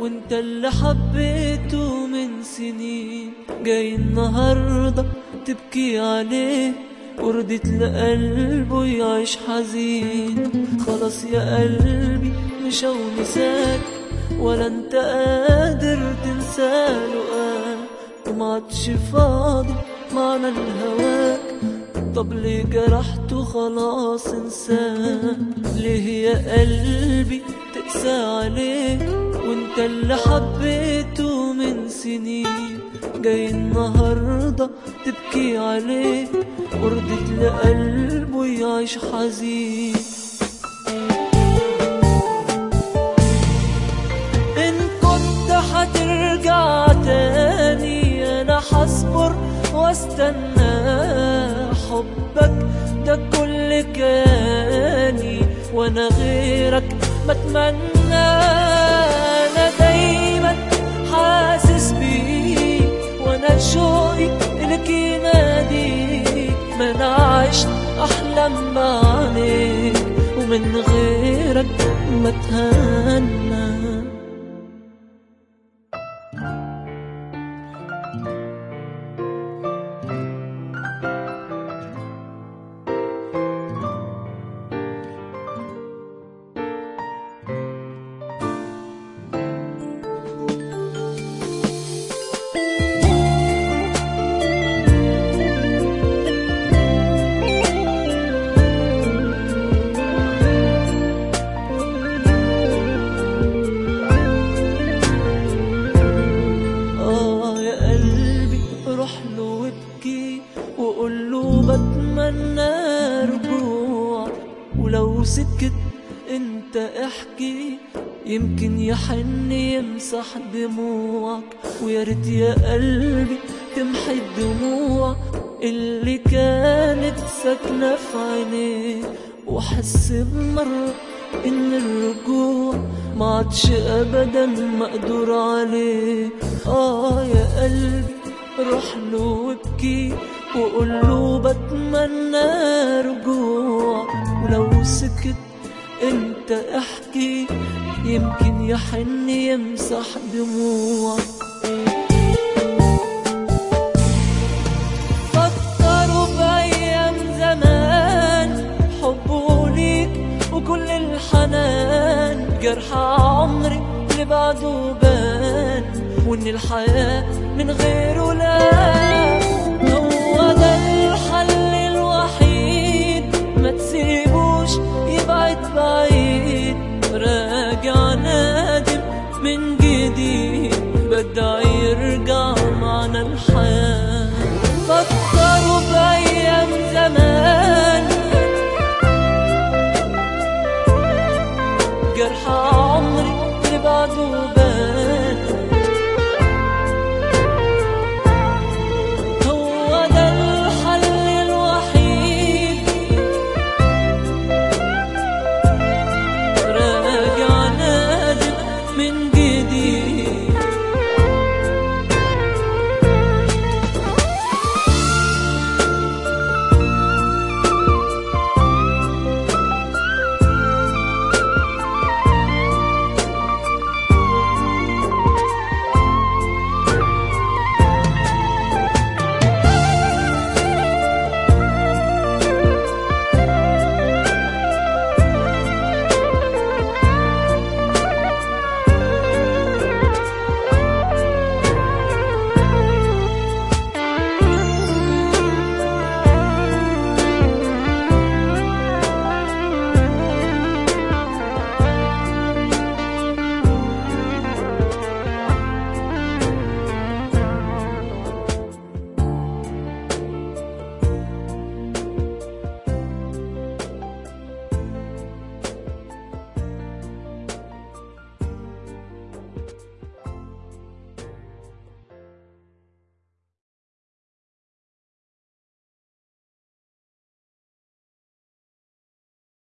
وانت اللي حبيته من سنين جاي النهاردة تبكي عليه ورضيت لقلبه يعيش حزين خلاص يا قلبي مش ونساك ولا انت قادر تنساله قال وما عادش فاضي معنى الهواك طب ليه جرحته خلاص انساه ليه يا قلبي تقسى عليه وانت اللي حبيته من سنين جاي النهاردة تبكي عليه ورضيت لقلبه يعيش حزين إن كنت هترجع تاني أنا هصبر واستنى حبك ده كل كياني وأنا غيرك بتمنى أنا دايما حاسس بيك وأنا شوقي إلك يناديك ما أنا عشت أحلم بعينيك ومن غيرك ما تهنى آه يا قلبي روح له وابكي وقول له بتمنى رجوع ولو سكت انت احكي يمكن يحن يمسح دموعك ويا ريت يا قلبي تمحي الدموع اللي كانت ساكنة في عينيك وحس بمرة ان الرجوع ما عادش ابدا مقدور عليه اه يا قلبي روح له وابكي وقول له بتمنى رجوع ولو سكت انت احكي يمكن يحن يمسح دموع فكروا بأيام زمان حبه ليك وكل الحنان جرح عمري اللي بعده بان وإن الحياة من غيره لا